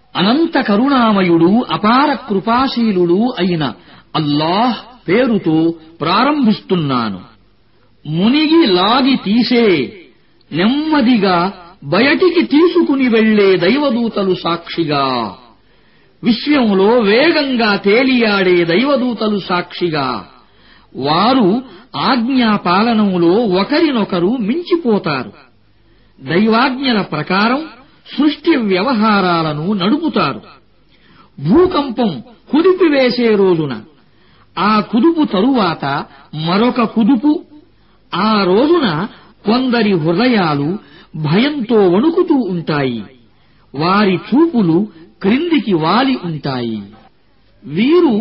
అనంత కరుణామయుడు అపార కృపాశీలుడు అయిన అల్లాహ్ పేరుతో ప్రారంభిస్తున్నాను మునిగి లాగి తీసే నెమ్మదిగా బయటికి తీసుకుని వెళ్లే దైవదూతలు సాక్షిగా విశ్వంలో వేగంగా తేలియాడే దైవదూతలు సాక్షిగా వారు ఆజ్ఞాపాలనంలో ఒకరినొకరు మించిపోతారు దైవాజ్ఞల ప్రకారం సృష్టి వ్యవహారాలను నడుపుతారు భూకంపం కుదిపివేసే రోజున ఆ కుదుపు తరువాత మరొక కుదుపు ఆ రోజున కొందరి హృదయాలు భయంతో వణుకుతూ ఉంటాయి వారి చూపులు క్రిందికి వాలి ఉంటాయి వీరు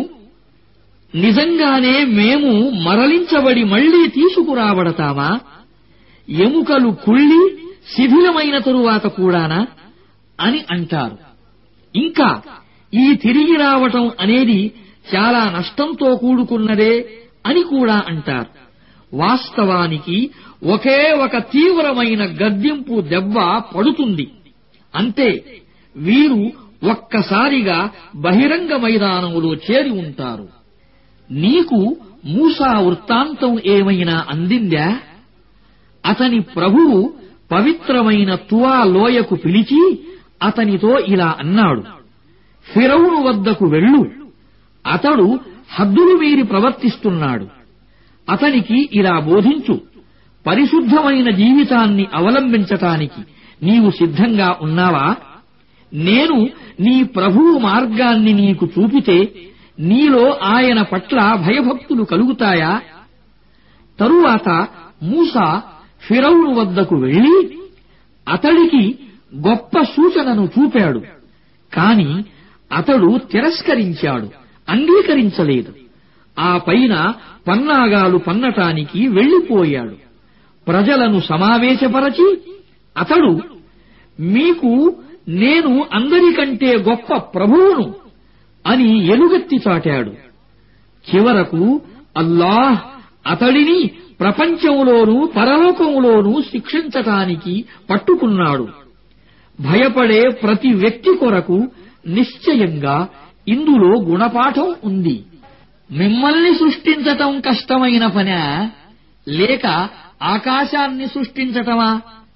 నిజంగానే మేము మరలించబడి మళ్లీ తీసుకురాబడతామా ఎముకలు కుళ్ళి శిథిలమైన తరువాత కూడానా అని అంటారు ఇంకా ఈ తిరిగి రావటం అనేది చాలా నష్టంతో కూడుకున్నదే అని కూడా అంటారు వాస్తవానికి ఒకే ఒక తీవ్రమైన గద్దింపు దెబ్బ పడుతుంది అంతే వీరు ఒక్కసారిగా బహిరంగ మైదానములో చేరి ఉంటారు నీకు మూసా వృత్తాంతం ఏమైనా అందిందా అతని ప్రభువు పవిత్రమైన తువా లోయకు పిలిచి అతనితో ఇలా అన్నాడు ఫిరౌను వద్దకు వెళ్ళు అతడు హద్దులు మీరి ప్రవర్తిస్తున్నాడు అతనికి ఇలా బోధించు పరిశుద్ధమైన జీవితాన్ని అవలంబించటానికి నీవు సిద్ధంగా ఉన్నావా నేను నీ ప్రభువు మార్గాన్ని నీకు చూపితే నీలో ఆయన పట్ల భయభక్తులు కలుగుతాయా తరువాత మూస ఫిరౌను వద్దకు వెళ్లి అతడికి గొప్ప సూచనను చూపాడు కాని అతడు తిరస్కరించాడు అంగీకరించలేదు ఆ పైన పన్నాగాలు పన్నటానికి వెళ్లిపోయాడు ప్రజలను సమావేశపరచి అతడు మీకు నేను అందరికంటే గొప్ప ప్రభువును అని ఎలుగెత్తి చాటాడు చివరకు అల్లాహ్ అతడిని ప్రపంచంలోనూ పరలోకంలోనూ శిక్షించటానికి పట్టుకున్నాడు భయపడే ప్రతి వ్యక్తి కొరకు నిశ్చయంగా ఇందులో గుణపాఠం ఉంది మిమ్మల్ని సృష్టించటం కష్టమైన పనా లేక ఆకాశాన్ని సృష్టించటమా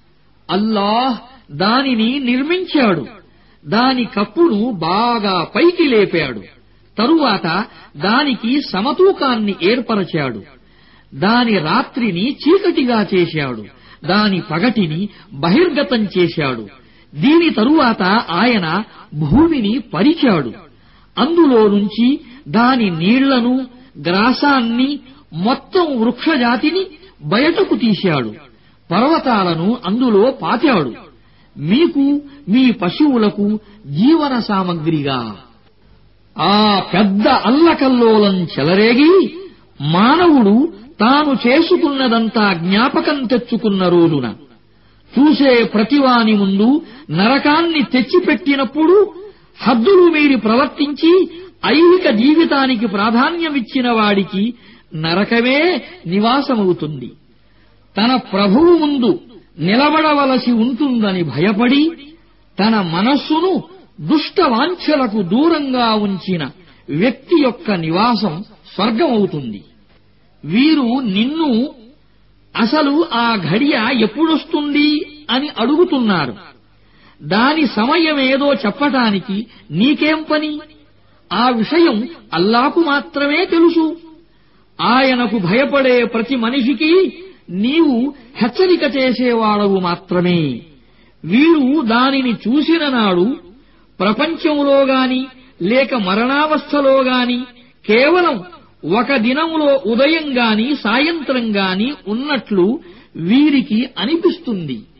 అల్లాహ్ దానిని నిర్మించాడు దాని కప్పును బాగా పైకి లేపాడు తరువాత దానికి సమతూకాన్ని ఏర్పరచాడు దాని రాత్రిని చీకటిగా చేశాడు దాని పగటిని బహిర్గతం చేశాడు దీని తరువాత ఆయన భూమిని పరిచాడు అందులో నుంచి దాని నీళ్లను గ్రాసాన్ని మొత్తం వృక్షజాతిని బయటకు తీశాడు పర్వతాలను అందులో పాతాడు మీకు మీ పశువులకు జీవన సామగ్రిగా ఆ పెద్ద అల్లకల్లోలం చెలరేగి మానవుడు తాను చేసుకున్నదంతా జ్ఞాపకం తెచ్చుకున్న రోజున చూసే ప్రతివాని ముందు నరకాన్ని తెచ్చిపెట్టినప్పుడు హద్దులు మీరి ప్రవర్తించి ఐహిక జీవితానికి ప్రాధాన్యమిచ్చిన వాడికి నరకమే నివాసమవుతుంది తన ప్రభువు ముందు నిలబడవలసి ఉంటుందని భయపడి తన మనస్సును దుష్ట వాంఛలకు దూరంగా ఉంచిన వ్యక్తి యొక్క నివాసం స్వర్గమవుతుంది వీరు నిన్ను అసలు ఆ ఘడియ ఎప్పుడొస్తుంది అని అడుగుతున్నారు దాని సమయమేదో చెప్పటానికి నీకేం పని ఆ విషయం అల్లాకు మాత్రమే తెలుసు ఆయనకు భయపడే ప్రతి మనిషికి నీవు హెచ్చరిక చేసేవాడవు మాత్రమే వీరు దానిని చూసిన నాడు ప్రపంచంలో గాని లేక మరణావస్థలో గాని కేవలం ఒక దినంలో ఉదయం గాని సాయంత్రం గాని ఉన్నట్లు వీరికి అనిపిస్తుంది